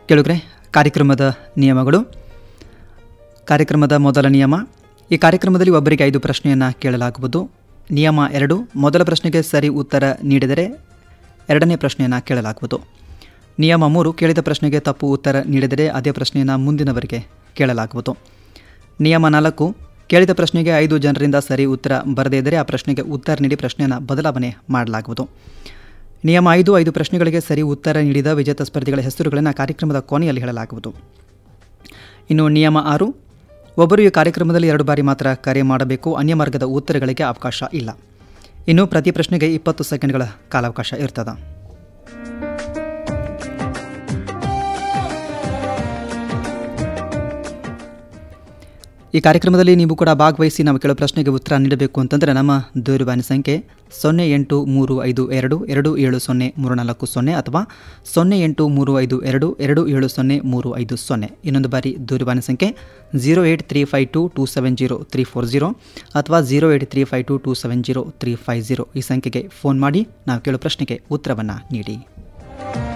ಕೇಳುಗ್ರೆ ಕಾರ್ಯಕ್ರಮದ ನಿಯಮಗಳು ಕಾರ್ಯಕ್ರಮದ ಮೊದಲ ನಿಯಮ ಈ ಕಾರ್ಯಕ್ರಮದಲ್ಲಿ ಒಬ್ಬರಿಗೆ ಐದು ಪ್ರಶ್ನೆಯನ್ನು ಕೇಳಲಾಗುವುದು ನಿಯಮ ಎರಡು ಮೊದಲ ಪ್ರಶ್ನೆಗೆ ಸರಿ ಉತ್ತರ ನೀಡಿದರೆ ಎರಡನೇ ಪ್ರಶ್ನೆಯನ್ನು ಕೇಳಲಾಗುವುದು ನಿಯಮ ಮೂರು ಕೇಳಿದ ಪ್ರಶ್ನೆಗೆ ತಪ್ಪು ಉತ್ತರ ನೀಡಿದರೆ ಅದೇ ಪ್ರಶ್ನೆಯನ್ನು ಮುಂದಿನವರಿಗೆ ಕೇಳಲಾಗುವುದು ನಿಯಮ ನಾಲ್ಕು ಕೇಳಿದ ಪ್ರಶ್ನೆಗೆ ಐದು ಜನರಿಂದ ಸರಿ ಉತ್ತರ ಬರದೇ ಇದ್ದರೆ ಆ ಪ್ರಶ್ನೆಗೆ ಉತ್ತರ ನೀಡಿ ಪ್ರಶ್ನೆಯನ್ನು ಬದಲಾವಣೆ ಮಾಡಲಾಗುವುದು ನಿಯಮ ಐದು ಐದು ಪ್ರಶ್ನೆಗಳಿಗೆ ಸರಿ ಉತ್ತರ ನೀಡಿದ ವಿಜೇತ ಸ್ಪರ್ಧಿಗಳ ಹೆಸರುಗಳನ್ನು ಕಾರ್ಯಕ್ರಮದ ಕೊನೆಯಲ್ಲಿ ಹೇಳಲಾಗುವುದು ಇನ್ನು ನಿಯಮ ಆರು ಒಬ್ಬರು ಈ ಕಾರ್ಯಕ್ರಮದಲ್ಲಿ ಎರಡು ಬಾರಿ ಮಾತ್ರ ಕರೆ ಮಾಡಬೇಕು ಅನ್ಯ ಮಾರ್ಗದ ಉತ್ತರಗಳಿಗೆ ಅವಕಾಶ ಇಲ್ಲ ಇನ್ನು ಪ್ರತಿ ಪ್ರಶ್ನೆಗೆ ಇಪ್ಪತ್ತು ಸೆಕೆಂಡ್ಗಳ ಕಾಲಾವಕಾಶ ಇರ್ತದೆ ಈ ಕಾರ್ಯಕ್ರಮದಲ್ಲಿ ನೀವು ಕೂಡ ಭಾಗವಹಿಸಿ ನಾವು ಕೇಳೋ ಪ್ರಶ್ನೆಗೆ ಉತ್ತರ ನೀಡಬೇಕು ಅಂತಂದರೆ ನಮ್ಮ ದೂರವಾಣಿ ಸಂಖ್ಯೆ ಸೊನ್ನೆ ಎಂಟು ಮೂರು ಐದು ಎರಡು ಎರಡು ಏಳು ಸೊನ್ನೆ ಮೂರು ನಾಲ್ಕು ಸೊನ್ನೆ ಅಥವಾ ಸೊನ್ನೆ ಎಂಟು ಮೂರು ಐದು ಎರಡು ಎರಡು ಏಳು ಸೊನ್ನೆ ಮೂರು ಐದು ಸೊನ್ನೆ ಇನ್ನೊಂದು ಬಾರಿ ದೂರವಾಣಿ ಸಂಖ್ಯೆ zero eight three five two two seven zero three four zero ಅಥವಾ zero eight three five two two seven zero three five zero ಈ ಸಂಖ್ಯೆಗೆ ಫೋನ್ ಮಾಡಿ ನಾವು ಕೇಳೋ ಪ್ರಶ್ನೆಗೆ ಉತ್ತರವನ್ನು ನೀಡಿ